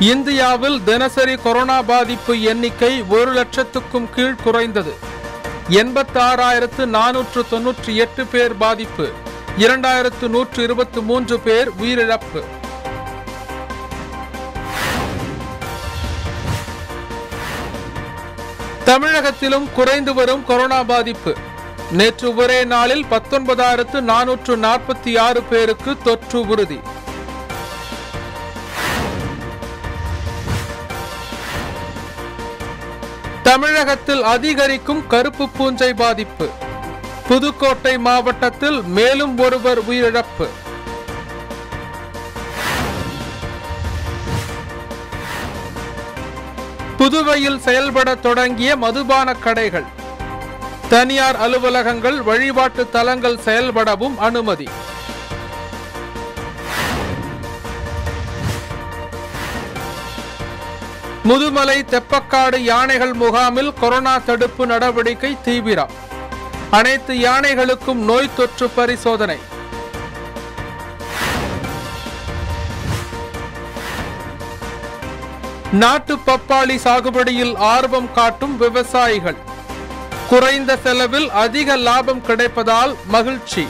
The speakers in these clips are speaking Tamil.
இந்தியாவில் தினசரி கொரோனா பாதிப்பு எண்ணிக்கை ஒரு லட்சத்துக்கும் கீழ் குறைந்தது எண்பத்தாறாயிரத்து நானூற்று தொன்னூற்றி எட்டு பேர் பாதிப்பு இரண்டாயிரத்து நூற்று இருபத்தி மூன்று பேர் உயிரிழப்பு தமிழகத்திலும் குறைந்து வரும் கொரோனா பாதிப்பு நேற்று ஒரே நாளில் பத்தொன்பதாயிரத்து நானூற்று நாற்பத்தி ஆறு பேருக்கு தொற்று உறுதி தமிழகத்தில் அதிகரிக்கும் கருப்பு பூஞ்சை பாதிப்பு புதுக்கோட்டை மாவட்டத்தில் மேலும் ஒருவர் உயிரிழப்பு புதுவையில் செயல்பட தொடங்கிய மதுபான கடைகள் தனியார் அலுவலகங்கள் வழிபாட்டு தலங்கள் செயல்படவும் அனுமதி முதுமலை தெப்பக்காடு யானைகள் முகாமில் கொரோனா தடுப்பு நடவடிக்கை தீவிரம் அனைத்து யானைகளுக்கும் நோய் தொற்று பரிசோதனை நாட்டு பப்பாளி சாகுபடியில் ஆர்வம் காட்டும் விவசாயிகள் குறைந்த செலவில் அதிக லாபம் கிடைப்பதால் மகிழ்ச்சி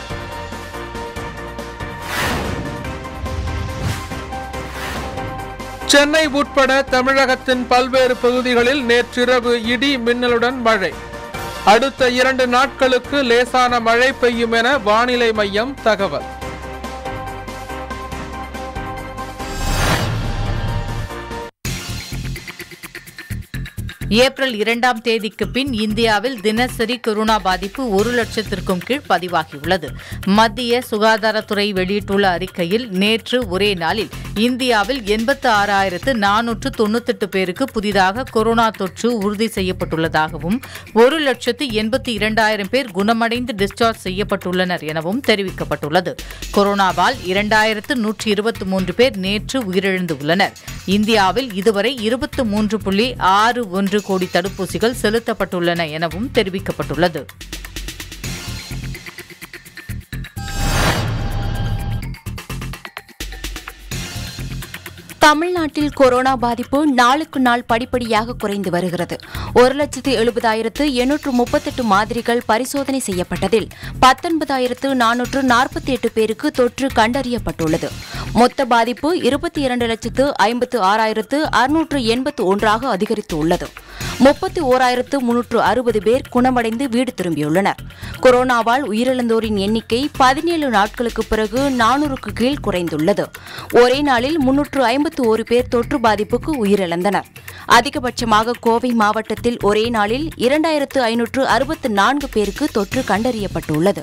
சென்னை உட்பட தமிழகத்தின் பல்வேறு பகுதிகளில் நேற்றிரவு இடி மின்னலுடன் மழை அடுத்த இரண்டு நாட்களுக்கு லேசான மழை பெய்யும் என வானிலை மையம் தகவல் ஏப்ரல் இரண்டாம் தேதிக்கு பின் இந்தியாவில் தினசரி கொரோனா பாதிப்பு ஒரு லட்சத்திற்கும் கீழ் பதிவாகியுள்ளது மத்திய சுகாதாரத்துறை வெளியிட்டுள்ள அறிக்கையில் நேற்று ஒரே நாளில் இந்தியாவில் எண்பத்து ஆறாயிரத்து நானூற்று தொண்ணூத்தெட்டு பேருக்கு புதிதாக கொரோனா தொற்று உறுதி செய்யப்பட்டுள்ளதாகவும் ஒரு லட்சத்து எண்பத்தி இரண்டாயிரம் பேர் குணமடைந்து டிஸ்சார்ஜ் செய்யப்பட்டுள்ளனர் எனவும் தெரிவிக்கப்பட்டுள்ளது கொரோனாவால் இரண்டாயிரத்து நூற்றி இருபத்தி மூன்று பேர் நேற்று உயிரிழந்துள்ளனர் இந்தியாவில் இதுவரை இருபத்து மூன்று புள்ளி ஆறு ஒன்று கோடி தடுப்பூசிகள் செலுத்தப்பட்டுள்ளன எனவும் தெரிவிக்கப்பட்டுள்ளது தமிழ்நாட்டில் கொரோனா பாதிப்பு நாளுக்கு நாள் படிப்படியாக குறைந்து வருகிறது ஒரு லட்சத்து எழுபதாயிரத்து எண்ணூற்று முப்பத்தெட்டு மாதிரிகள் பரிசோதனை செய்யப்பட்டதில் பத்தொன்பதாயிரத்து நானூற்று நாற்பத்தி எட்டு பேருக்கு தொற்று கண்டறியப்பட்டுள்ளது மொத்த பாதிப்பு இருபத்தி இரண்டு லட்சத்து ஐம்பத்து ஆறாயிரத்து அறுநூற்று எண்பத்து ஒன்றாக அதிகரித்துள்ளது முப்பத்தி ஓராயிரத்து முன்னூற்று அறுபது பேர் குணமடைந்து வீடு திரும்பியுள்ளனர் கொரோனாவால் உயிரிழந்தோரின் எண்ணிக்கை பதினேழு நாட்களுக்கு பிறகு நானூறுக்கு கீழ் குறைந்துள்ளது ஒரே நாளில் முன்னூற்று ஐம்பத்து ஒரு பேர் தொற்று பாதிப்புக்கு உயிரிழந்தனர் அதிகபட்சமாக கோவை மாவட்டத்தில் ஒரே நாளில் இரண்டாயிரத்து ஐநூற்று அறுபத்து நான்கு பேருக்கு தொற்று கண்டறியப்பட்டுள்ளது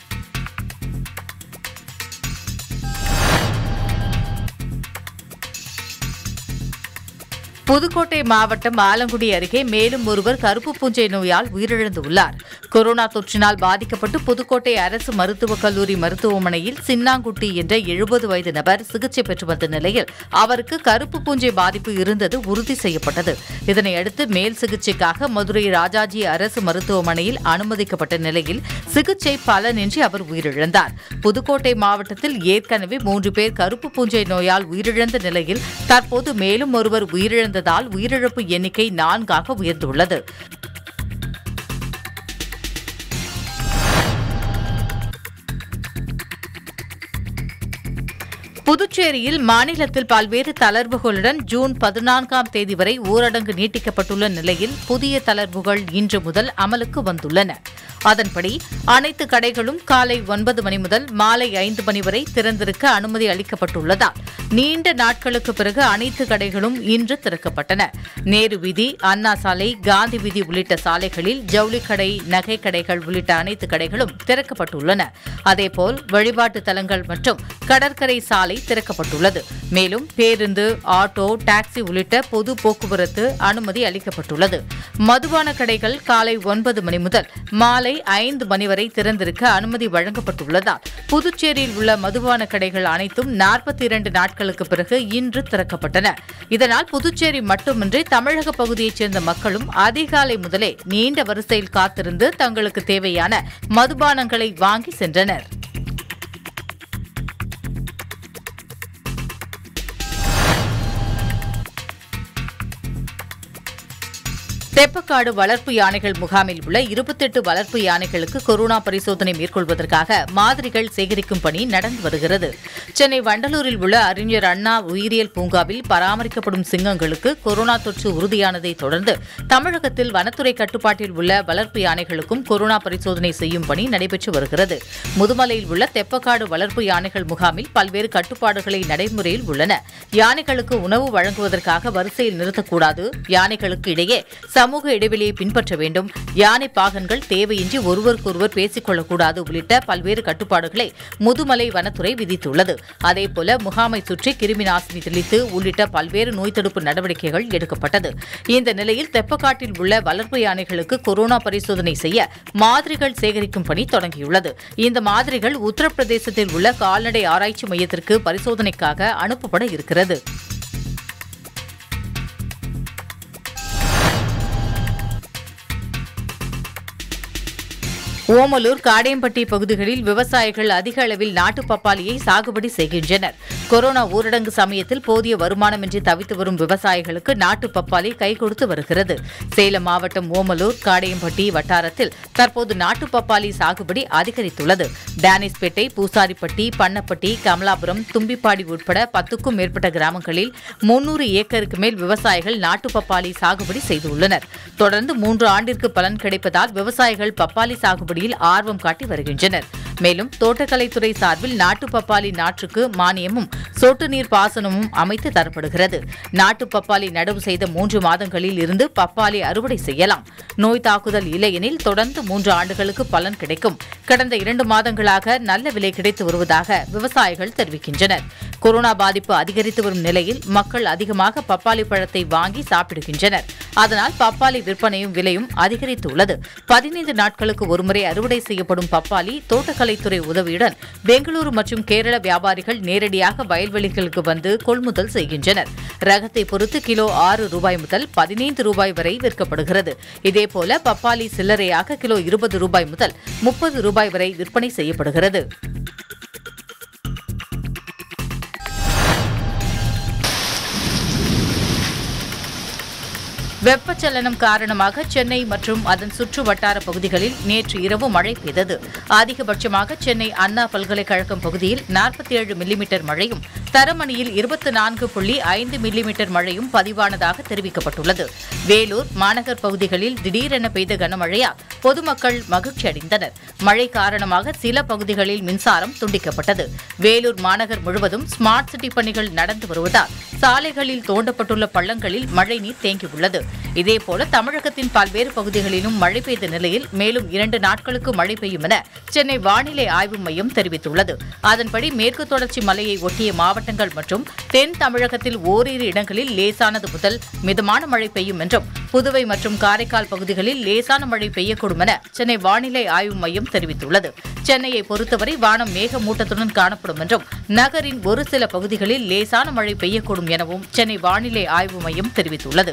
புதுக்கோட்டை மாவட்டம் ஆலங்குடி அருகே மேலும் ஒருவர் கருப்பு பூஞ்சை நோயால் உயிரிழந்துள்ளார் கொரோனா தொற்றினால் பாதிக்கப்பட்டு புதுக்கோட்டை அரசு மருத்துவக் கல்லூரி மருத்துவமனையில் சின்னாங்குட்டி என்ற எழுபது வயது நபர் சிகிச்சை பெற்று வந்த நிலையில் அவருக்கு கருப்பு பூஞ்சை பாதிப்பு இருந்தது உறுதி செய்யப்பட்டது இதனையடுத்து மேல் சிகிச்சைக்காக மதுரை ராஜாஜி அரசு மருத்துவமனையில் அனுமதிக்கப்பட்ட நிலையில் சிகிச்சை பலனின்றி அவர் உயிரிழந்தார் புதுக்கோட்டை மாவட்டத்தில் ஏற்கனவே மூன்று பேர் கருப்பு பூஞ்சை நோயால் உயிரிழந்த நிலையில் தற்போது மேலும் ஒருவர் உயிரிழந்ததால் உயிரிழப்பு எண்ணிக்கை நான்காக உயர்ந்துள்ளது புதுச்சேரியில் மாநிலத்தில் பல்வேறு தளர்வுகளுடன் ஜூன் பதினான்காம் தேதி வரை ஊரடங்கு நீட்டிக்கப்பட்டுள்ள நிலையில் புதிய தளர்வுகள் இன்று முதல் அமலுக்கு வந்துள்ளன அதன்படி அனைத்து கடைகளும் காலை ஒன்பது மணி முதல் மாலை ஐந்து மணி வரை திறந்திருக்க அனுமதி அளிக்கப்பட்டுள்ளதால் நீண்ட நாட்களுக்கு பிறகு அனைத்து கடைகளும் இன்று திறக்கப்பட்டன நேரு வீதி அண்ணா சாலை காந்தி வீதி உள்ளிட்ட சாலைகளில் ஜவுளி கடை நகை கடைகள் உள்ளிட்ட அனைத்து கடைகளும் திறக்கப்பட்டுள்ளன அதேபோல் வழிபாட்டு தலங்கள் மற்றும் கடற்கரை சாலை திறக்கப்பட்டுள்ளது மேலும் பேருந்து ஆட்டோ டாக்ஸி உள்ளிட்ட பொது போக்குவரத்து அனுமதி அளிக்கப்பட்டுள்ளது மதுபான கடைகள் காலை ஒன்பது மணி முதல் மாலை ஐந்து மணி வரை திறந்திருக்க அனுமதி வழங்கப்பட்டுள்ளதால் புதுச்சேரியில் உள்ள மதுபான கடைகள் அனைத்தும் நாற்பத்தி இரண்டு நாட்களுக்கு பிறகு இன்று திறக்கப்பட்டன இதனால் புதுச்சேரி மட்டுமின்றி தமிழக பகுதியைச் சேர்ந்த மக்களும் அதிகாலை முதலே நீண்ட வரிசையில் காத்திருந்து தங்களுக்கு தேவையான மதுபானங்களை வாங்கி சென்றனர் தெப்பக்காடு வளர்ப்பு யானைகள் முகாமில் உள்ள இருபத்தெட்டு வளர்ப்பு யானைகளுக்கு கொரோனா பரிசோதனை மேற்கொள்வதற்காக மாதிரிகள் சேகரிக்கும் பணி நடந்து வருகிறது சென்னை வண்டலூரில் உள்ள அறிஞர் அண்ணா உயிரியல் பூங்காவில் பராமரிக்கப்படும் சிங்கங்களுக்கு கொரோனா தொற்று உறுதியானதை தொடர்ந்து தமிழகத்தில் வனத்துறை கட்டுப்பாட்டில் உள்ள வளர்ப்பு யானைகளுக்கும் கொரோனா பரிசோதனை செய்யும் பணி நடைபெற்று வருகிறது முதுமலையில் உள்ள தெப்பக்காடு வளர்ப்பு யானைகள் முகாமில் பல்வேறு கட்டுப்பாடுகளை நடைமுறையில் உள்ளன யானைகளுக்கு உணவு வழங்குவதற்காக வரிசையில் நிறுத்தக்கூடாது யானைகளுக்கு இடையே சமூக இடைவெளியை பின்பற்ற வேண்டும் யானை பாகன்கள் தேவையின்றி ஒருவருக்கொருவர் பேசிக் கொள்ளக்கூடாது உள்ளிட்ட பல்வேறு கட்டுப்பாடுகளை முதுமலை வனத்துறை விதித்துள்ளது அதேபோல முகாமை சுற்றி கிருமி நாசினி தெளித்து உள்ளிட்ட பல்வேறு நோய் தடுப்பு நடவடிக்கைகள் எடுக்கப்பட்டது இந்த நிலையில் தெப்பக்காட்டில் உள்ள வளர்ப்பு யானைகளுக்கு கொரோனா பரிசோதனை செய்ய மாதிரிகள் சேகரிக்கும் பணி தொடங்கியுள்ளது இந்த மாதிரிகள் உத்தரப்பிரதேசத்தில் உள்ள கால்நடை ஆராய்ச்சி மையத்திற்கு பரிசோதனைக்காக அனுப்பப்பட இருக்கிறது ஓமலூர் காடையம்பட்டி பகுதிகளில் விவசாயிகள் அதிக அளவில் நாட்டு பப்பாளியை சாகுபடி செய்கின்றனர் கொரோனா ஊரடங்கு சமயத்தில் போதிய வருமானமின்றி தவித்து வரும் விவசாயிகளுக்கு நாட்டு பப்பாளி கை கொடுத்து வருகிறது சேலம் மாவட்டம் ஓமலூர் காடையம்பட்டி வட்டாரத்தில் தற்போது நாட்டு பப்பாளி சாகுபடி அதிகரித்துள்ளது டேனிஸ்பேட்டை பூசாரிப்பட்டி பண்ணப்பட்டி கமலாபுரம் தும்பிப்பாடி உட்பட பத்துக்கும் மேற்பட்ட கிராமங்களில் முன்னூறு ஏக்கருக்கு மேல் விவசாயிகள் நாட்டு பப்பாளி சாகுபடி செய்துள்ளனர் தொடர்ந்து மூன்று ஆண்டிற்கு பலன் கிடைப்பதால் விவசாயிகள் பப்பாளி சாகுபடியில் ஆர்வம் காட்டி வருகின்றனர் மேலும் தோட்டக்கலைத்துறை சார்பில் நாட்டு பப்பாளி நாற்றுக்கு மானியமும் சொட்டு நீர் பாசனமும் அமைத்து தரப்படுகிறது நாட்டு பப்பாளி நடவு செய்த மூன்று மாதங்களில் இருந்து பப்பாளி அறுவடை செய்யலாம் நோய் தாக்குதல் இல்லையெனில் தொடர்ந்து மூன்று ஆண்டுகளுக்கு பலன் கிடைக்கும் கடந்த இரண்டு மாதங்களாக நல்ல விலை கிடைத்து வருவதாக விவசாயிகள் தெரிவிக்கின்றனர் கொரோனா பாதிப்பு அதிகரித்து வரும் நிலையில் மக்கள் அதிகமாக பப்பாளி பழத்தை வாங்கி சாப்பிடுகின்றனர் அதனால் பப்பாளி விற்பனையும் விலையும் அதிகரித்துள்ளது பதினைந்து நாட்களுக்கு ஒருமுறை அறுவடை செய்யப்படும் பப்பாளி தோட்டக்கலைத்துறை உதவியுடன் பெங்களூரு மற்றும் கேரள வியாபாரிகள் நேரடியாக வயல்வெளிகளுக்கு வந்து கொள்முதல் செய்கின்றனர் ரகத்தை பொறுத்து கிலோ ஆறு ரூபாய் முதல் பதினைந்து ரூபாய் வரை விற்கப்படுகிறது இதேபோல பப்பாளி சில்லறையாக கிலோ இருபது ரூபாய் முதல் முப்பது ரூபாய் வரை விற்பனை செய்யப்படுகிறது வெப்பச்சலனம் காரணமாக சென்னை மற்றும் அதன் சுற்று வட்டார பகுதிகளில் நேற்று இரவு மழை பெய்தது அதிகபட்சமாக சென்னை அண்ணா பல்கலைக்கழகம் பகுதியில் நாற்பத்தி ஏழு மில்லிமீட்டர் மழையும் தரமணியில் இருபத்தி நான்கு புள்ளி ஐந்து மில்லிமீட்டர் மழையும் பதிவானதாக தெரிவிக்கப்பட்டுள்ளது வேலூர் மாநகர் பகுதிகளில் திடீரென பெய்த கனமழையால் பொதுமக்கள் மகிழ்ச்சி அடைந்தனர் மழை காரணமாக சில பகுதிகளில் மின்சாரம் துண்டிக்கப்பட்டது வேலூர் மாநகர் முழுவதும் ஸ்மார்ட் சிட்டி பணிகள் நடந்து வருவதால் சாலைகளில் தோண்டப்பட்டுள்ள பள்ளங்களில் மழைநீர் தேங்கியுள்ளது இதேபோல தமிழகத்தின் பல்வேறு பகுதிகளிலும் மழை பெய்த நிலையில் மேலும் இரண்டு நாட்களுக்கு மழை பெய்யும் என சென்னை வானிலை ஆய்வு மையம் தெரிவித்துள்ளது அதன்படி மேற்கு தொடர்ச்சி மலையை ஒட்டிய மாவட்டங்கள் மற்றும் தென் தமிழகத்தில் ஓரிரு இடங்களில் லேசானது முதல் மிதமான மழை பெய்யும் என்றும் புதுவை மற்றும் காரைக்கால் பகுதிகளில் லேசான மழை பெய்யக்கூடும் என சென்னை வானிலை ஆய்வு மையம் தெரிவித்துள்ளது சென்னையை பொறுத்தவரை வானம் மேகமூட்டத்துடன் காணப்படும் என்றும் நகரின் ஒரு சில பகுதிகளில் லேசான மழை பெய்யக்கூடும் எனவும் சென்னை வானிலை ஆய்வு மையம் தெரிவித்துள்ளது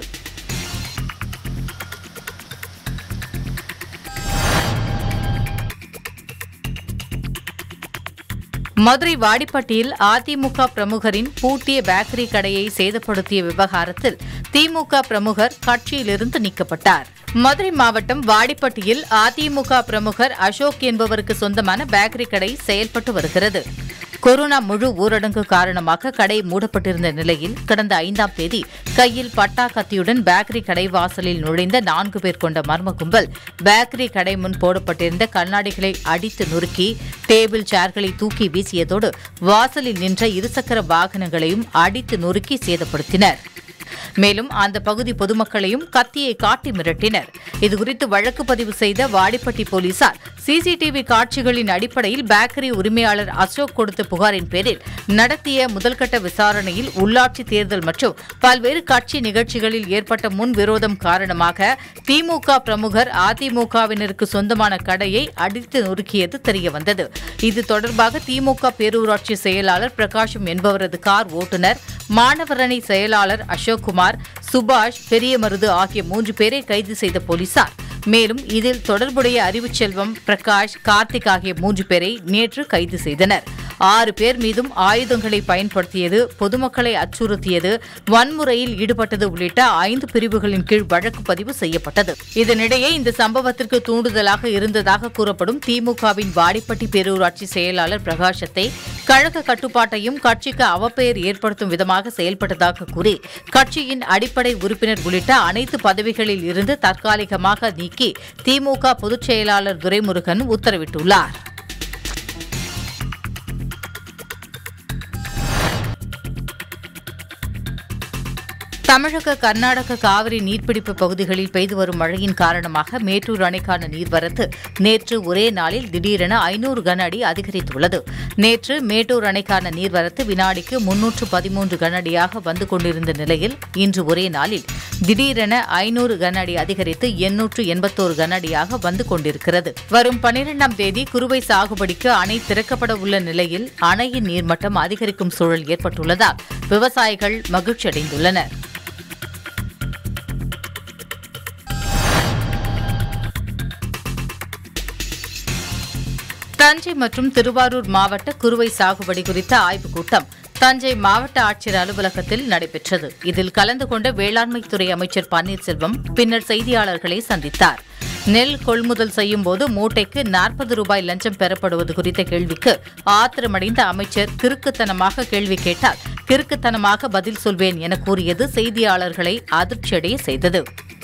மதுரை வாடிப்பட்டியில் அதிமுக பிரமுகரின் பூட்டிய பேக்கரி கடையை சேதப்படுத்திய விவகாரத்தில் திமுக பிரமுகர் கட்சியிலிருந்து நீக்கப்பட்டார் மதுரை மாவட்டம் வாடிப்பட்டியில் அதிமுக பிரமுகர் அசோக் என்பவருக்கு சொந்தமான பேக்கரி கடை செயல்பட்டு வருகிறது கொரோனா முழு ஊரடங்கு காரணமாக கடை மூடப்பட்டிருந்த நிலையில் கடந்த ஐந்தாம் தேதி கையில் பட்டா கத்தியுடன் பேக்கரி கடை வாசலில் நுழைந்த நான்கு பேர் கொண்ட மர்ம கும்பல் பேக்கரி கடை முன் போடப்பட்டிருந்த கண்ணாடிகளை அடித்து நொறுக்கி டேபிள் சேர்களை தூக்கி வீசியதோடு வாசலில் நின்ற இருசக்கர வாகனங்களையும் அடித்து நொறுக்கி சேதப்படுத்தினர் மேலும் அந்த பகுதி பொதுமக்களையும் கத்தியை காட்டி மிரட்டினர் இதுகுறித்து வழக்கு பதிவு செய்த வாடிப்பட்டி போலீசார் சிசிடிவி காட்சிகளின் அடிப்படையில் பேக்கரி உரிமையாளர் அசோக் கொடுத்த புகாரின் பேரில் நடத்திய முதல்கட்ட விசாரணையில் உள்ளாட்சி தேர்தல் மற்றும் பல்வேறு கட்சி நிகழ்ச்சிகளில் ஏற்பட்ட முன்விரோதம் காரணமாக திமுக பிரமுகர் அதிமுகவினருக்கு சொந்தமான கடையை அடித்து நொறுக்கியது தெரியவந்தது இது தொடர்பாக திமுக பேரூராட்சி செயலாளர் பிரகாஷம் என்பவரது கார் ஓட்டுநர் மாணவரணி செயலாளர் அசோக்குமார் சுபாஷ் பெரியமருது ஆகிய மூன்று பேரை கைது செய்த போலீசார் மேலும் இதில் தொடர்புடைய அறிவுச்செல்வம் பிரகாஷ் கார்த்திக் ஆகிய மூன்று பேரை நேற்று கைது செய்தனர் ஆறு பேர் மீதும் ஆயுதங்களை பயன்படுத்தியது பொதுமக்களை அச்சுறுத்தியது வன்முறையில் ஈடுபட்டது உள்ளிட்ட ஐந்து பிரிவுகளின் கீழ் வழக்கு பதிவு செய்யப்பட்டது இதனிடையே இந்த சம்பவத்திற்கு தூண்டுதலாக இருந்ததாக கூறப்படும் திமுகவின் வாடிப்பட்டி பேரூராட்சி செயலாளர் பிரகாஷத்தை கழக கட்டுப்பாட்டையும் கட்சிக்கு அவப்பெயர் ஏற்படுத்தும் விதமாக செயல்பட்டதாக கூறி கட்சியின் அடிப்படை உறுப்பினர் உள்ளிட்ட அனைத்து பதவிகளில் இருந்து தற்காலிகமாக நீக்கி திமுக பொதுச் செயலாளர் துரைமுருகன் உத்தரவிட்டுள்ளார் தமிழக கர்நாடக காவிரி நீர்பிடிப்பு பகுதிகளில் பெய்து வரும் மழையின் காரணமாக மேட்டூர் அணைக்கான நீர்வரத்து நேற்று ஒரே நாளில் திடீரென ஐநூறு கன அடி அதிகரித்துள்ளது நேற்று மேட்டூர் அணைக்கான நீர்வரத்து வினாடிக்கு முன்னூற்று பதிமூன்று கன அடியாக வந்து கொண்டிருந்த நிலையில் இன்று ஒரே நாளில் திடீரென ஐநூறு கன அடி அதிகரித்து எண்ணூற்று எண்பத்தோரு கன அடியாக வந்து கொண்டிருக்கிறது வரும் பனிரெண்டாம் தேதி குறுவை சாகுபடிக்கு அணை திறக்கப்பட உள்ள நிலையில் அணையின் நீர்மட்டம் அதிகரிக்கும் சூழல் ஏற்பட்டுள்ளதால் விவசாயிகள் மகிழ்ச்சியடைந்துள்ளனர் தஞ்சை மற்றும் திருவாரூர் மாவட்ட குறுவை சாகுபடி குறித்த ஆய்வுக் கூட்டம் தஞ்சை மாவட்ட ஆட்சியர் அலுவலகத்தில் நடைபெற்றது இதில் கலந்து கொண்ட வேளாண்மைத்துறை அமைச்சர் பன்னீர்செல்வம் பின்னர் செய்தியாளர்களை சந்தித்தார் நெல் கொள்முதல் செய்யும் போது மூட்டைக்கு நாற்பது ரூபாய் லஞ்சம் பெறப்படுவது குறித்த கேள்விக்கு ஆத்திரமடைந்த அமைச்சர் கிறுக்குத்தனமாக கேள்வி கேட்டால் கிறுக்குத்தனமாக பதில் சொல்வேன் என கூறியது செய்தியாளர்களை அதிர்ச்சியடைய செய்தது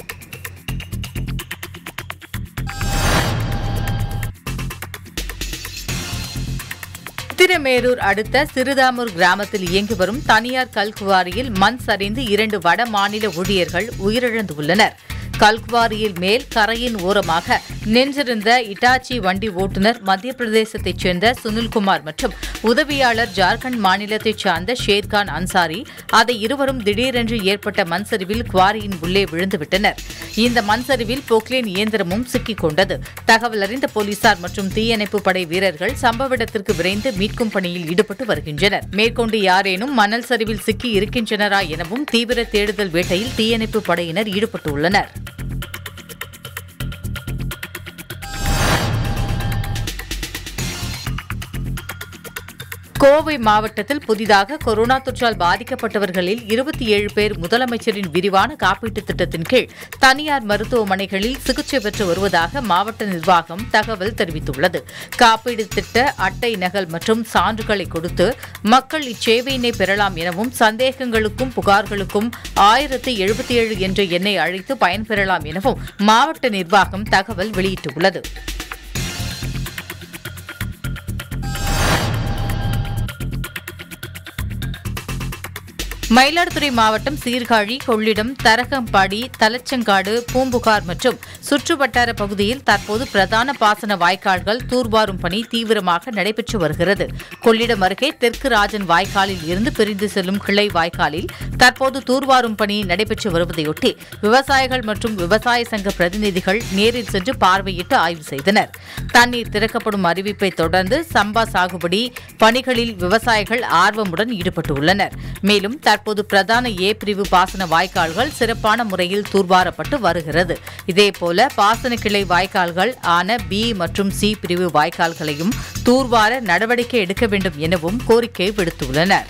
திரமேரூர் அடுத்த சிறுதாமூர் கிராமத்தில் இயங்கி வரும் தனியார் கல்குவாரியில் மண் சரிந்து இரண்டு வட மாநில ஊழியர்கள் உயிரிழந்துள்ளனர் கல்குவாரியில் மேல் கரையின் ஓரமாக நின்றிருந்த இட்டாச்சி வண்டி ஓட்டுநர் மத்திய பிரதேசத்தைச் சேர்ந்த சுனில்குமார் மற்றும் உதவியாளர் ஜார்க்கண்ட் மாநிலத்தைச் சார்ந்த ஷேர்கான் அன்சாரி அதை இருவரும் திடீரென்று ஏற்பட்ட மண்சரிவில் குவாரியின் உள்ளே விழுந்துவிட்டனர் இந்த மண்சரிவில் போக்லேன் இயந்திரமும் சிக்கிக் கொண்டது தகவல் அறிந்த போலீசார் மற்றும் தீயணைப்பு படை வீரர்கள் சம்பவ இடத்திற்கு விரைந்து மீட்கும் பணியில் ஈடுபட்டு வருகின்றனர் மேற்கொண்டு யாரேனும் மணல் சரிவில் சிக்கி இருக்கின்றனரா எனவும் தீவிர தேடுதல் வேட்டையில் தீயணைப்பு படையினர் ஈடுபட்டுள்ளனர் கோவை மாவட்டத்தில் புதிதாக கொரோனா தொற்றால் பாதிக்கப்பட்டவர்களில் இருபத்தி ஏழு பேர் முதலமைச்சரின் விரிவான காப்பீட்டுத் திட்டத்தின் கீழ் தனியார் மருத்துவமனைகளில் சிகிச்சை பெற்று வருவதாக மாவட்ட நிர்வாகம் தகவல் தெரிவித்துள்ளது காப்பீடு திட்ட அட்டை நகல் மற்றும் சான்றுகளை கொடுத்து மக்கள் இச்சேவையினை பெறலாம் எனவும் சந்தேகங்களுக்கும் புகார்களுக்கும் ஆயிரத்து எழுபத்தி ஏழு என்ற எண்ணை அழைத்து பயன்பெறலாம் எனவும் மாவட்ட நிர்வாகம் தகவல் வெளியிட்டுள்ளது மயிலாடுதுறை மாவட்டம் சீர்காழி கொள்ளிடம் தரகம்பாடி தலச்சங்காடு பூம்புகார் மற்றும் சுற்றுவட்டார பகுதியில் தற்போது பிரதான பாசன வாய்க்கால்கள் தூர்வாரும் பணி தீவிரமாக நடைபெற்று வருகிறது கொள்ளிடம் அருகே தெற்கு ராஜன் வாய்க்காலில் இருந்து பிரிந்து செல்லும் கிளை வாய்க்காலில் தற்போது தூர்வாரும் பணி நடைபெற்று வருவதையொட்டி விவசாயிகள் மற்றும் விவசாய சங்க பிரதிநிதிகள் நேரில் சென்று பார்வையிட்டு ஆய்வு செய்தனர் தண்ணீர் திறக்கப்படும் அறிவிப்பை தொடர்ந்து சம்பா சாகுபடி பணிகளில் விவசாயிகள் ஆர்வமுடன் ஈடுபட்டுள்ளனர் மேலும் தற்போது பிரதான ஏ பிரிவு பாசன வாய்க்கால்கள் சிறப்பான முறையில் தூர்வாரப்பட்டு வருகிறது இதேபோல பாசன கிளை வாய்க்கால்கள் ஆன பி மற்றும் சி பிரிவு வாய்க்கால்களையும் தூர்வார நடவடிக்கை எடுக்க வேண்டும் எனவும் கோரிக்கை விடுத்துள்ளனர்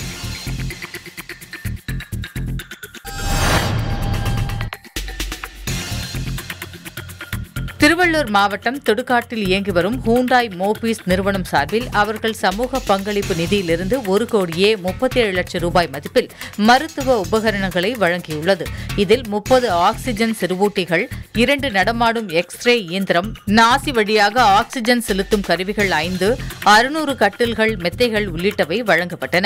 திருவள்ளூர் மாவட்டம் தொடுகாட்டில் இயங்கி வரும் ஹூண்டாய் மோபீஸ் நிறுவனம் சார்பில் அவர்கள் சமூக பங்களிப்பு நிதியிலிருந்து ஒரு கோடியே முப்பத்தி ஏழு லட்சம் ரூபாய் மதிப்பில் மருத்துவ உபகரணங்களை வழங்கியுள்ளது இதில் முப்பது ஆக்ஸிஜன் செறிவூட்டிகள் இரண்டு நடமாடும் எக்ஸ்ரே இயந்திரம் நாசி வழியாக ஆக்ஸிஜன் செலுத்தும் கருவிகள் ஐந்து அறுநூறு கட்டில்கள் மெத்தைகள் உள்ளிட்டவை வழங்கப்பட்டன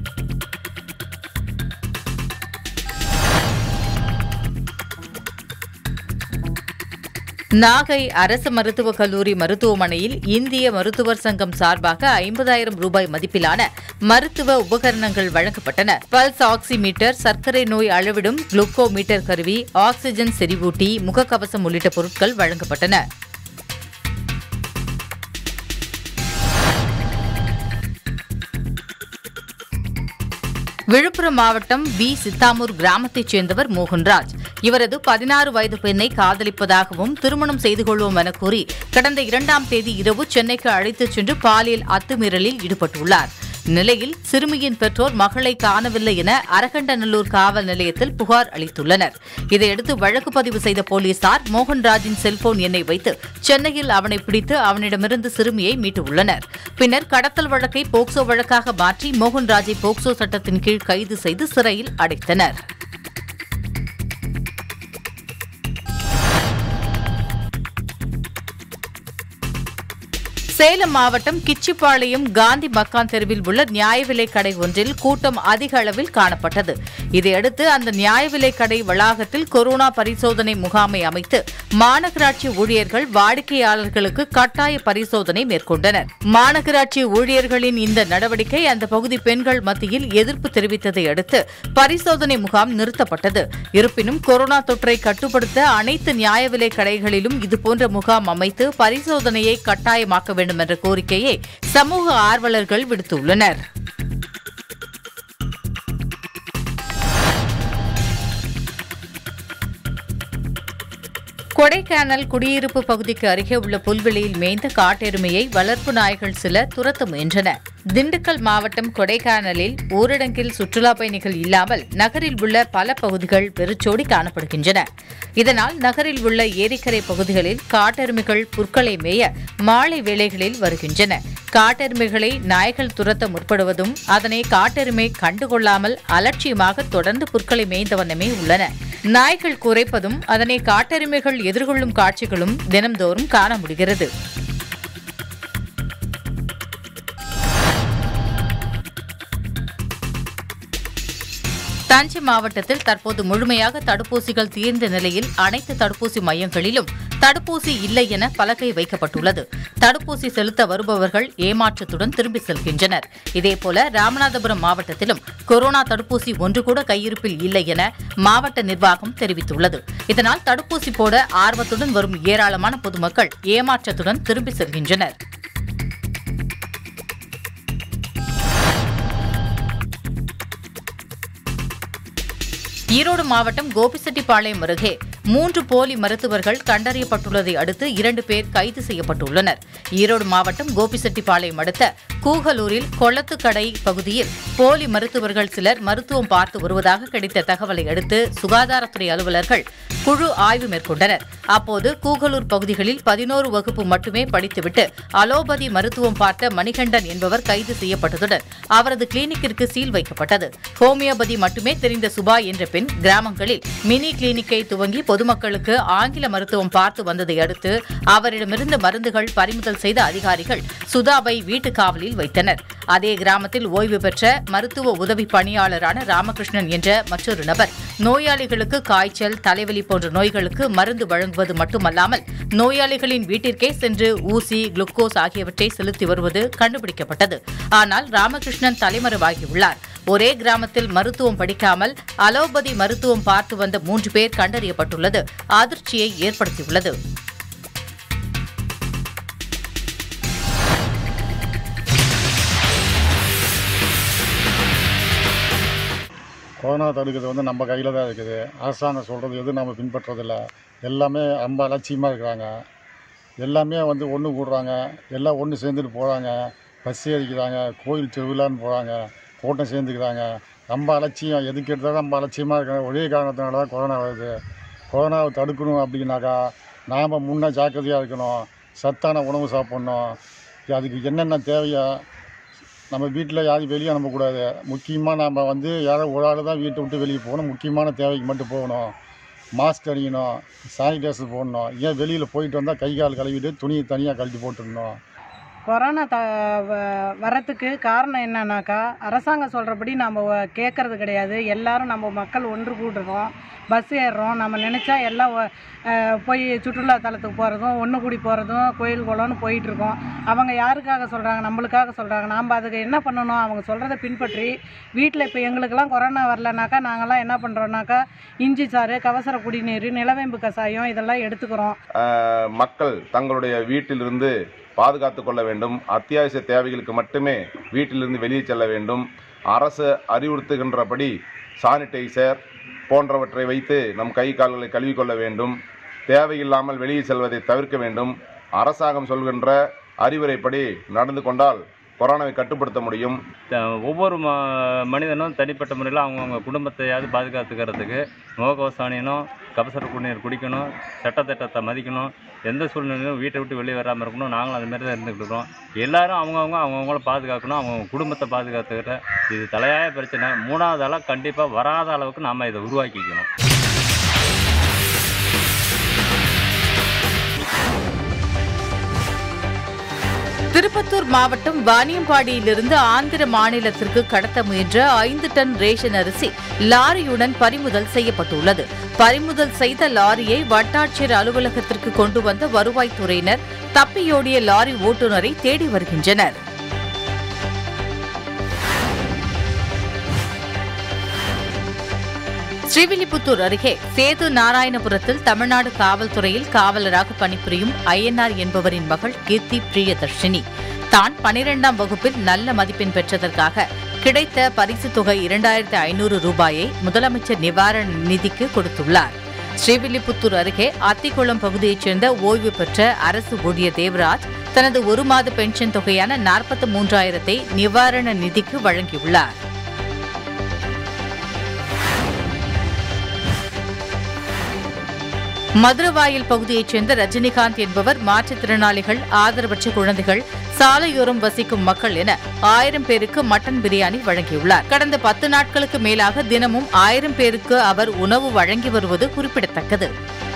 நாகை அரசு மருத்துவக் கல்லூரி மருத்துவமனையில் இந்திய மருத்துவர் சங்கம் சார்பாக ஐம்பதாயிரம் ரூபாய் மதிப்பிலான மருத்துவ உபகரணங்கள் வழங்கப்பட்டன பல்ஸ் ஆக்சிமீட்டர் சர்க்கரை நோய் அளவிடும் குளுக்கோமீட்டர் கருவி ஆக்ஸிஜன் செறிவூட்டி முகக்கவசம் உள்ளிட்ட பொருட்கள் வழங்கப்பட்டன விழுப்புரம் மாவட்டம் வி சித்தாமூர் கிராமத்தைச் சேர்ந்தவர் மோகன்ராஜ் இவரது பதினாறு வயது பெண்ணை காதலிப்பதாகவும் திருமணம் செய்து கொள்வோம் என கூறி கடந்த இரண்டாம் தேதி இரவு சென்னைக்கு அழைத்துச் சென்று பாலியல் அத்துமீறலில் ஈடுபட்டுள்ளார் இந்நிலையில் சிறுமியின் பெற்றோர் மகளை காணவில்லை என அரகண்டநல்லூர் காவல் நிலையத்தில் புகார் அளித்துள்ளனர் இதையடுத்து வழக்கு பதிவு செய்த போலீசார் மோகன்ராஜின் செல்போன் எண்ணை வைத்து சென்னையில் அவனை பிடித்து அவனிடமிருந்து சிறுமியை மீட்டுள்ளனர் பின்னர் கடத்தல் வழக்கை போக்சோ வழக்காக மாற்றி மோகன்ராஜை போக்சோ சட்டத்தின் கீழ் கைது செய்து சிறையில் அடைத்தனர் சேலம் மாவட்டம் கிச்சிப்பாளையம் காந்தி மக்கான் தெருவில் உள்ள நியாய விலைக் கடை ஒன்றில் கூட்டம் அதிக அளவில் காணப்பட்டது இதையடுத்து அந்த நியாய விலைக் கடை வளாகத்தில் கொரோனா பரிசோதனை முகாமை அமைத்து மாநகராட்சி ஊழியர்கள் வாடிக்கையாளர்களுக்கு கட்டாய பரிசோதனை மேற்கொண்டனர் மாநகராட்சி ஊழியர்களின் இந்த நடவடிக்கை அந்த பகுதி பெண்கள் மத்தியில் எதிர்ப்பு தெரிவித்ததை அடுத்து பரிசோதனை முகாம் நிறுத்தப்பட்டது இருப்பினும் கொரோனா தொற்றை கட்டுப்படுத்த அனைத்து நியாய விலைக் கடைகளிலும் இதுபோன்ற முகாம் அமைத்து பரிசோதனையை கட்டாயமாக்க வேண்டும் என்ற கோரிக்கையை சமூக ஆர்வலர்கள் விடுத்துள்ளனர் கொடைக்கானல் குடியிருப்பு பகுதிக்கு அருகே உள்ள புல்வெளியில் மேய்ந்த காட்டெருமையை வளர்ப்பு நாய்கள் சில துரத்த முயன்றன திண்டுக்கல் மாவட்டம் கொடைக்கானலில் ஊரடங்கில் சுற்றுலா பயணிகள் இல்லாமல் நகரில் உள்ள பல பகுதிகள் வெறிச்சோடி காணப்படுகின்றன இதனால் நகரில் உள்ள ஏரிக்கரை பகுதிகளில் காட்டெருமைகள் புற்களை மேய மாலை வேளைகளில் வருகின்றன காட்டெருமைகளை நாய்கள் துரத்த முற்படுவதும் அதனை காட்டெருமை கண்டுகொள்ளாமல் அலட்சியமாக தொடர்ந்து புற்களை மேய்ந்த வண்ணமே உள்ளன நாய்கள் குறைப்பதும் அதனை காட்டெருமைகள் எதிர்கொள்ளும் காட்சிகளும் தினம்தோறும் காண முடிகிறது தஞ்சை மாவட்டத்தில் தற்போது முழுமையாக தடுப்பூசிகள் தீர்ந்த நிலையில் அனைத்து தடுப்பூசி மையங்களிலும் தடுப்பூசி இல்லை என பலகை வைக்கப்பட்டுள்ளது தடுப்பூசி செலுத்த வருபவர்கள் ஏமாற்றத்துடன் திரும்பி செல்கின்றனர் இதேபோல ராமநாதபுரம் மாவட்டத்திலும் கொரோனா தடுப்பூசி ஒன்று கூட கையிருப்பில் இல்லை என மாவட்ட நிர்வாகம் தெரிவித்துள்ளது இதனால் தடுப்பூசி போட ஆர்வத்துடன் வரும் ஏராளமான பொதுமக்கள் ஏமாற்றத்துடன் திரும்பி செல்கின்றனர் ஈரோடு மாவட்டம் கோபிச்செட்டிப்பாளையம் அருகே மூன்று போலி மருத்துவர்கள் கண்டறியப்பட்டுள்ளதை அடுத்து இரண்டு பேர் கைது செய்யப்பட்டுள்ளனர் ஈரோடு மாவட்டம் கோபிச்செட்டிப்பாளையம் அடுத்த கூகலூரில் கொளத்துக்கடை பகுதியில் போலி மருத்துவர்கள் சிலர் மருத்துவம் பார்த்து வருவதாக கிடைத்த தகவலை அடுத்து சுகாதாரத்துறை அலுவலர்கள் குழு ஆய்வு மேற்கொண்டனர் அப்போது கூகலூர் பகுதிகளில் பதினோரு வகுப்பு மட்டுமே படித்துவிட்டு அலோபதி மருத்துவம் பார்த்த மணிகண்டன் என்பவர் கைது செய்யப்பட்டதுடன் அவரது கிளினிக்கிற்கு சீல் வைக்கப்பட்டது ஹோமியோபதி மட்டுமே தெரிந்த சுபா என்ற பெண் கிராமங்களில் மினி கிளினிக்கை துவங்கி பொதுமக்களுக்கு ஆங்கில மருத்துவம் பார்த்து வந்ததை அடுத்து அவரிடமிருந்த மருந்துகள் பறிமுதல் செய்த அதிகாரிகள் சுதாவை வீட்டு காவலில் வைத்தனர் அதே கிராமத்தில் ஓய்வு பெற்ற மருத்துவ உதவி பணியாளரான ராமகிருஷ்ணன் என்ற மற்றொரு நபர் நோயாளிகளுக்கு காய்ச்சல் தலைவலி போன்ற நோய்களுக்கு மருந்து வழங்குவது மட்டுமல்லாமல் நோயாளிகளின் வீட்டிற்கே சென்று ஊசி குளுக்கோஸ் ஆகியவற்றை செலுத்தி வருவது கண்டுபிடிக்கப்பட்டது ஆனால் ராமகிருஷ்ணன் தலைமறைவாகியுள்ளார் ஒரே கிராமத்தில் மருத்துவம் படிக்காமல் அலோபதி மருத்துவம் பார்த்து வந்த மூன்று பேர் கண்டறியப்பட்டுள்ளது அதிர்ச்சியை ஏற்படுத்தியுள்ளது கொரோனா தடுக்கிறது வந்து நம்ம கையில் தான் இருக்குது அரசாங்கம் சொல்கிறது எதுவும் நம்ம பின்பற்றதில்ல எல்லாமே ரொம்ப அலட்சியமாக இருக்கிறாங்க எல்லாமே வந்து ஒன்று கூடுறாங்க எல்லாம் ஒன்று சேர்ந்துட்டு போகிறாங்க பஸ் ஏறிக்கிறாங்க கோயில் திருவிழான்னு போகிறாங்க கூட்டம் சேர்ந்துக்கிறாங்க ரொம்ப அலட்சியம் எதுக்கு எடுத்தாலும் ரொம்ப அலட்சியமாக இருக்காங்க ஒரே காரணத்தினால தான் கொரோனா வருது கொரோனாவை தடுக்கணும் அப்படின்னாக்கா நாம் முன்னே ஜாக்கிரதையாக இருக்கணும் சத்தான உணவு சாப்பிட்ணும் அதுக்கு என்னென்ன தேவையோ நம்ம வீட்டில் யாரையும் வெளியே அனுப்பக்கூடாது முக்கியமாக நம்ம வந்து யாரோ ஒரு ஆள் தான் வீட்டை விட்டு வெளியே போகணும் முக்கியமான தேவைக்கு மட்டும் போகணும் மாஸ்க் அணியணும் சானிடைசர் போடணும் ஏன் வெளியில் போயிட்டு வந்தால் கை கால் கழுவிட்டு துணியை தனியாக கழட்டி போட்டுடணும் கொரோனா த வ- வரத்துக்கு காரணம் என்னன்னாக்கா அரசாங்கம் சொல்கிறபடி நம்ம வ- கேட்கறது கிடையாது எல்லாரும் நம்ம மக்கள் ஒன்று கூடுறோம் பஸ் ஏறுறோம் நம்ம நினச்சா எல்லாம் ஒ- அஹ் போய் சுற்றுலா தலத்துக்கு போகிறதும் ஒன்று கூடி போகிறதும் கோயில் குளம்னு போயிட்டுருக்கோம் அவங்க யாருக்காக சொல்கிறாங்க நம்மளுக்காக சொல்கிறாங்க நாம் அதுக்கு என்ன பண்ணணும் அவங்க சொல்கிறத பின்பற்றி வீட்டில் இப்போ எங்களுக்கெல்லாம் கொரோனா வரலனாக்கா நாங்கள்லாம் என்ன பண்ணுறோன்னாக்கா இஞ்சி சாறு கவசர குடிநீர் நிலவேம்பு கஷாயம் இதெல்லாம் எடுத்துக்கிறோம் ஆஹ் மக்கள் தங்களுடைய வீட்டிலிருந்து பாதுகாத்து கொள்ள வேண்டும் அத்தியாவசிய தேவைகளுக்கு மட்டுமே வீட்டிலிருந்து வெளியே செல்ல வேண்டும் அரசு அறிவுறுத்துகின்றபடி சானிடைசர் போன்றவற்றை வைத்து நம் கை கால்களை கழுவிக்கொள்ள வேண்டும் தேவையில்லாமல் வெளியே செல்வதை தவிர்க்க வேண்டும் அரசாங்கம் சொல்கின்ற அறிவுரைப்படி நடந்து கொண்டால் கொரோனாவை கட்டுப்படுத்த முடியும் த- ஒவ்வொரு ம மனிதனும் தனிப்பட்ட முறையில் அவங்கவுங்க குடும்பத்தையாவது பாதுகாத்துக்கிறதுக்கு முகக்கவசம் அணியணும் கபசர குடிநீர் குடிக்கணும் சட்டத்திட்டத்தை மதிக்கணும் எந்த சூழ்நிலையிலும் வீட்டை விட்டு வெளியே வராமல் இருக்கணும் நாங்களும் அது மாதிரி தான் இருந்துக்கிட்டு இருக்கோம் எல்லாரும் அவங்கவுங்க அவங்கவுங்கள பாதுகாக்கணும் அவங்கவுங்க குடும்பத்தை பாதுகாத்துக்கிற இது தலையாய பிரச்சனை மூணாவது ஆளாக கண்டிப்பாக வராத அளவுக்கு நாம் இதை உருவாக்கிக்கணும் திருப்பத்தூர் மாவட்டம் வாணியம்பாடியிலிருந்து ஆந்திர மாநிலத்திற்கு கடத்த முயன்ற ஐந்து டன் ரேஷன் அரிசி லாரியுடன் பறிமுதல் செய்யப்பட்டுள்ளது பறிமுதல் செய்த லாரியை வட்டாட்சியர் அலுவலகத்திற்கு கொண்டு வந்த வருவாய்த்துறையினர் தப்பியோடிய லாரி ஓட்டுநரை தேடி வருகின்றனர் ஸ்ரீவில்லிபுத்தூர் அருகே சேது நாராயணபுரத்தில் தமிழ்நாடு காவல்துறையில் காவலராக பணிபுரியும் ஐஎன்ஆர் என்பவரின் மகள் கீர்த்தி பிரியதர்ஷினி தான் பனிரெண்டாம் வகுப்பில் நல்ல மதிப்பெண் பெற்றதற்காக கிடைத்த பரிசுத் தொகை இரண்டாயிரத்து ஐநூறு ரூபாயை முதலமைச்சர் நிவாரண நிதிக்கு கொடுத்துள்ளார் ஸ்ரீவில்லிபுத்தூர் அருகே அத்திக்குளம் பகுதியைச் சேர்ந்த ஓய்வு பெற்ற அரசு ஊழியர் தேவராஜ் தனது ஒரு மாத பென்ஷன் தொகையான நாற்பத்தி மூன்றாயிரத்தை நிவாரண நிதிக்கு வழங்கியுள்ளார் மதுரவாயல் பகுதியைச் சேர்ந்த ரஜினிகாந்த் என்பவர் மாற்றுத்திறனாளிகள் ஆதரவற்ற குழந்தைகள் சாலையோரம் வசிக்கும் மக்கள் என ஆயிரம் பேருக்கு மட்டன் பிரியாணி வழங்கியுள்ளார் கடந்த பத்து நாட்களுக்கு மேலாக தினமும் ஆயிரம் பேருக்கு அவர் உணவு வழங்கி வருவது குறிப்பிடத்தக்கது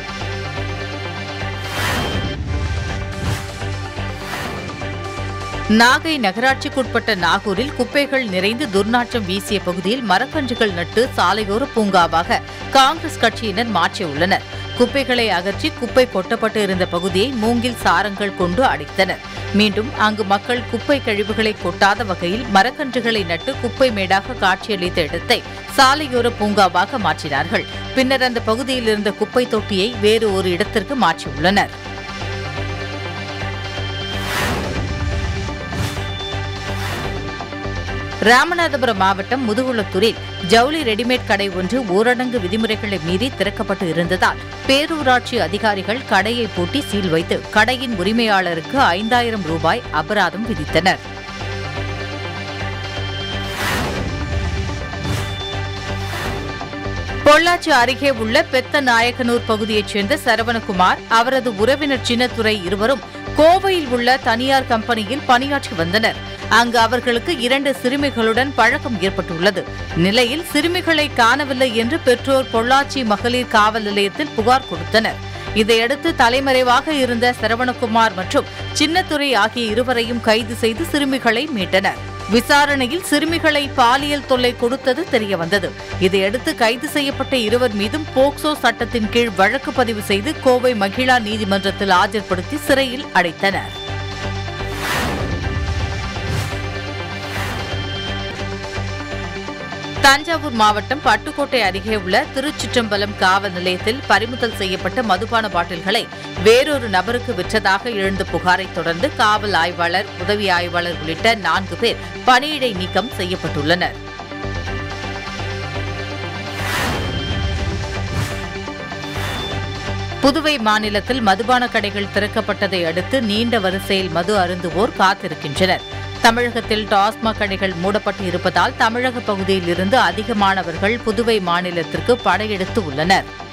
நாகை நகராட்சிக்குட்பட்ட நாகூரில் குப்பைகள் நிறைந்து துர்நாற்றம் வீசிய பகுதியில் மரக்கன்றுகள் நட்டு சாலையோர பூங்காவாக காங்கிரஸ் கட்சியினர் மாற்றியுள்ளனர் குப்பைகளை அகற்றி குப்பை கொட்டப்பட்டு இருந்த பகுதியை மூங்கில் சாரங்கள் கொண்டு அடைத்தனர் மீண்டும் அங்கு மக்கள் குப்பை கழிவுகளை கொட்டாத வகையில் மரக்கன்றுகளை நட்டு குப்பை மேடாக காட்சியளித்த இடத்தை சாலையோர பூங்காவாக மாற்றினார்கள் பின்னர் அந்த பகுதியில் இருந்த குப்பை தொட்டியை வேறு ஒரு இடத்திற்கு மாற்றியுள்ளனர் ராமநாதபுரம் மாவட்டம் முதுகுளத்தூரில் ஜவுளி ரெடிமேட் கடை ஒன்று ஊரடங்கு விதிமுறைகளை மீறி திறக்கப்பட்டு இருந்ததால் பேரூராட்சி அதிகாரிகள் கடையை பூட்டி சீல் வைத்து கடையின் உரிமையாளருக்கு ஐந்தாயிரம் ரூபாய் அபராதம் விதித்தனர் பொள்ளாச்சி அருகே உள்ள பெத்த நாயக்கனூர் பகுதியைச் சேர்ந்த சரவணகுமார் அவரது உறவினர் சின்னத்துரை இருவரும் கோவையில் உள்ள தனியார் கம்பெனியில் பணியாற்றி வந்தனர் அங்கு அவர்களுக்கு இரண்டு சிறுமிகளுடன் பழக்கம் ஏற்பட்டுள்ளது நிலையில் சிறுமிகளை காணவில்லை என்று பெற்றோர் பொள்ளாச்சி மகளிர் காவல் நிலையத்தில் புகார் கொடுத்தனர் இதையடுத்து தலைமறைவாக இருந்த சரவணகுமார் மற்றும் சின்னத்துரை ஆகிய இருவரையும் கைது செய்து சிறுமிகளை மீட்டனர் விசாரணையில் சிறுமிகளை பாலியல் தொல்லை கொடுத்தது தெரியவந்தது இதையடுத்து கைது செய்யப்பட்ட இருவர் மீதும் போக்சோ சட்டத்தின் கீழ் வழக்கு பதிவு செய்து கோவை மகிழா நீதிமன்றத்தில் ஆஜர்படுத்தி சிறையில் அடைத்தனர் தஞ்சாவூர் மாவட்டம் பட்டுக்கோட்டை அருகே உள்ள திருச்சிற்றம்பலம் காவல் நிலையத்தில் பறிமுதல் செய்யப்பட்ட மதுபான பாட்டில்களை வேறொரு நபருக்கு விற்றதாக எழுந்த புகாரை தொடர்ந்து காவல் ஆய்வாளர் உதவி ஆய்வாளர் உள்ளிட்ட நான்கு பேர் பணியிடை நீக்கம் செய்யப்பட்டுள்ளனர் புதுவை மாநிலத்தில் மதுபான கடைகள் திறக்கப்பட்டதை அடுத்து நீண்ட வரிசையில் மது அருந்துவோர் காத்திருக்கின்றனர் தமிழகத்தில் டாஸ்மாக் கடைகள் மூடப்பட்டு இருப்பதால் தமிழக பகுதியில் இருந்து அதிகமானவர்கள் புதுவை மாநிலத்திற்கு படையெடுத்து உள்ளனர்